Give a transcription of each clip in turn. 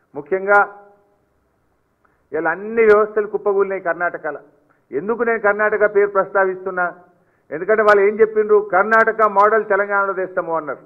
ముఖ్యంగా ఇలా అన్ని వ్యవస్థలు కుప్పగూలినాయి కర్ణాటకలో ఎందుకు నేను కర్ణాటక పేరు ప్రస్తావిస్తున్నా ఎందుకంటే వాళ్ళు ఏం చెప్పిండ్రు కర్ణాటక మోడల్ తెలంగాణలో తెస్తాము అన్నారు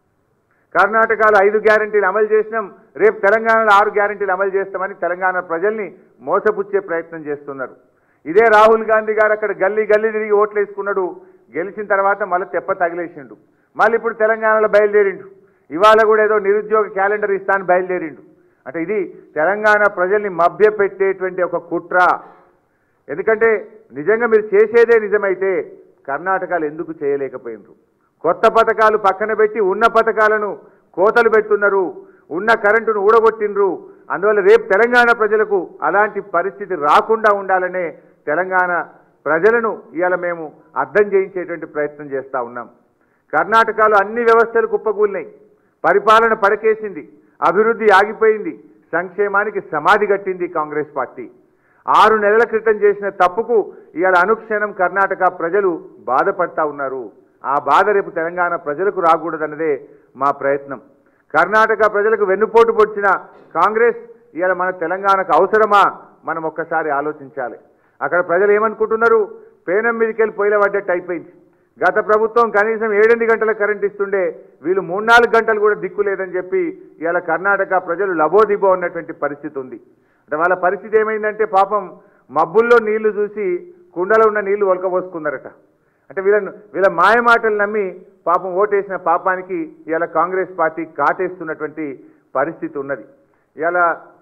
కర్ణాటకలో ఐదు గ్యారంటీలు అమలు చేసినాం రేపు తెలంగాణలో ఆరు గ్యారంటీలు అమలు చేస్తామని తెలంగాణ ప్రజల్ని మోసపుచ్చే ప్రయత్నం చేస్తున్నారు ఇదే రాహుల్ గాంధీ గారు అక్కడ గల్లీ గల్లీ తిరిగి ఓట్లు వేసుకున్నాడు గెలిచిన తర్వాత మళ్ళీ తెప్ప తగిలేసిండు మళ్ళీ ఇప్పుడు తెలంగాణలో బయలుదేరిండు ఇవాళ కూడా ఏదో నిరుద్యోగ క్యాలెండర్ ఇస్తాను బయలుదేరిండు అంటే ఇది తెలంగాణ ప్రజల్ని మభ్యపెట్టేటువంటి ఒక కుట్ర ఎందుకంటే నిజంగా మీరు చేసేదే నిజమైతే కర్ణాటకలు ఎందుకు చేయలేకపోయినరు కొత్త పథకాలు పక్కన పెట్టి ఉన్న పథకాలను కోతలు పెడుతున్నారు ఉన్న కరెంటును ఊడగొట్టినరు అందువల్ల రేపు తెలంగాణ ప్రజలకు అలాంటి పరిస్థితి రాకుండా ఉండాలనే తెలంగాణ ప్రజలను ఇవాళ మేము అర్థం చేయించేటువంటి ప్రయత్నం చేస్తూ ఉన్నాం కర్ణాటకలో అన్ని వ్యవస్థలు కుప్పకూలినాయి పరిపాలన పడకేసింది అభివృద్ధి ఆగిపోయింది సంక్షేమానికి సమాధి కట్టింది కాంగ్రెస్ పార్టీ ఆరు నెలల క్రితం చేసిన తప్పుకు ఇవాళ అనుక్షణం కర్ణాటక ప్రజలు బాధపడతా ఉన్నారు ఆ బాధ రేపు తెలంగాణ ప్రజలకు రాకూడదన్నదే మా ప్రయత్నం కర్ణాటక ప్రజలకు వెన్నుపోటు పొడిచిన కాంగ్రెస్ ఇవాళ మన తెలంగాణకు అవసరమా మనం ఒక్కసారి ఆలోచించాలి అక్కడ ప్రజలు ఏమనుకుంటున్నారు పేనం మీదకి వెళ్ళి పొయ్యిల పడ్డట్టు అయిపోయింది గత ప్రభుత్వం కనీసం ఏడెనిమిది గంటల కరెంట్ ఇస్తుండే వీళ్ళు మూడు నాలుగు గంటలు కూడా దిక్కు లేదని చెప్పి ఇవాళ కర్ణాటక ప్రజలు లబోదిబో ఉన్నటువంటి పరిస్థితి ఉంది అంటే వాళ్ళ పరిస్థితి ఏమైందంటే పాపం మబ్బుల్లో నీళ్లు చూసి కుండలో ఉన్న నీళ్లు ఒలకబోసుకున్నారట అంటే వీళ్ళను వీళ్ళ మాయ మాటలు నమ్మి పాపం ఓటేసిన పాపానికి ఇవాళ కాంగ్రెస్ పార్టీ కాటేస్తున్నటువంటి పరిస్థితి ఉన్నది ఇవాళ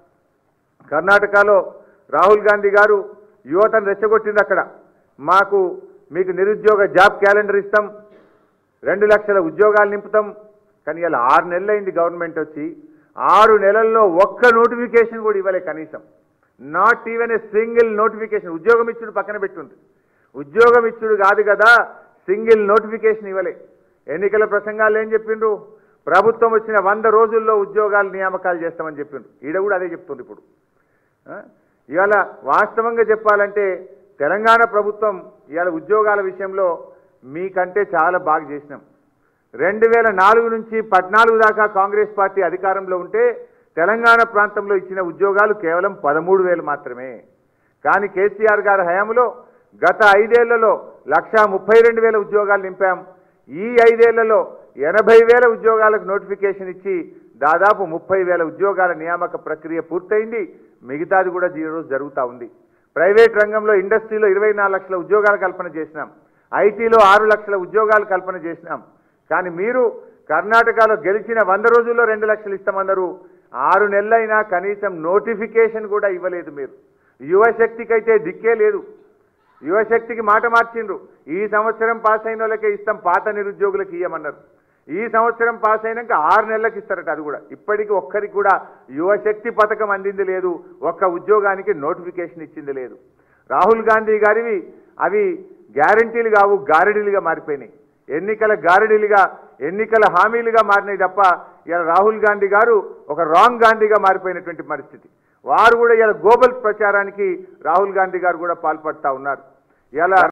కర్ణాటకలో రాహుల్ గాంధీ గారు యువతను రెచ్చగొట్టింది అక్కడ మాకు మీకు నిరుద్యోగ జాబ్ క్యాలెండర్ ఇస్తాం రెండు లక్షల ఉద్యోగాలు నింపుతాం కానీ ఇలా ఆరు నెలలైంది గవర్నమెంట్ వచ్చి ఆరు నెలల్లో ఒక్క నోటిఫికేషన్ కూడా ఇవ్వలే కనీసం not even a single notification ఉద్యోగం ఇచ్చుడు పక్కన పెట్టుంది ఉద్యోగం ఇచ్చుడు కాదు కదా సింగిల్ నోటిఫికేషన్ ఇవ్వలే ఎన్నికల ప్రసంగాలు ఏం చెప్పిండ్రు ప్రభుత్వం వచ్చిన వంద రోజుల్లో ఉద్యోగాలు నియామకాలు చేస్తామని చెప్పిండ్రు ఈడ కూడా అదే చెప్తుంది ఇప్పుడు ఆ? ఇవాళ వాస్తవంగా చెప్పాలంటే తెలంగాణ ప్రభుత్వం ఇవాళ ఉద్యోగాల విషయంలో మీకంటే చాలా బాగా చేసినాం రెండు వేల నాలుగు నుంచి పద్నాలుగు దాకా కాంగ్రెస్ పార్టీ అధికారంలో ఉంటే తెలంగాణ ప్రాంతంలో ఇచ్చిన ఉద్యోగాలు కేవలం పదమూడు వేలు మాత్రమే కానీ కేసీఆర్ గారి హయాంలో గత ఐదేళ్లలో లక్షా ముప్పై రెండు వేల ఉద్యోగాలు నింపాం ఈ ఐదేళ్లలో ఎనభై వేల ఉద్యోగాలకు నోటిఫికేషన్ ఇచ్చి దాదాపు ముప్పై వేల ఉద్యోగాల నియామక ప్రక్రియ పూర్తయింది మిగతాది కూడా ఈ రోజు జరుగుతూ ఉంది ప్రైవేట్ రంగంలో ఇండస్ట్రీలో ఇరవై నాలుగు లక్షల ఉద్యోగాల కల్పన చేసినాం ఐటీలో ఆరు లక్షల ఉద్యోగాలు కల్పన చేసినాం కానీ మీరు కర్ణాటకలో గెలిచిన వంద రోజుల్లో రెండు లక్షలు ఇస్తామన్నారు ఆరు నెలలైనా కనీసం నోటిఫికేషన్ కూడా ఇవ్వలేదు మీరు యువశక్తికి అయితే దిక్కే లేదు యువశక్తికి మాట మార్చిండ్రు ఈ సంవత్సరం పాస్ అయిన వాళ్ళకే ఇస్తాం పాత నిరుద్యోగులకు ఇయ్యమన్నారు ఈ సంవత్సరం పాస్ అయినాక ఆరు నెలలకు ఇస్తారట అది కూడా ఇప్పటికీ ఒక్కరికి కూడా యువశక్తి పథకం అందింది లేదు ఒక్క ఉద్యోగానికి నోటిఫికేషన్ ఇచ్చింది లేదు రాహుల్ గాంధీ గారివి అవి గ్యారంటీలు కావు గారడీలుగా మారిపోయినాయి ఎన్నికల గారడీలుగా ఎన్నికల హామీలుగా మారినాయి తప్ప ఇలా రాహుల్ గాంధీ గారు ఒక రాంగ్ గాంధీగా మారిపోయినటువంటి పరిస్థితి వారు కూడా ఇలా గ్లోబల్ ప్రచారానికి రాహుల్ గాంధీ గారు కూడా పాల్పడతా ఉన్నారు ఇలా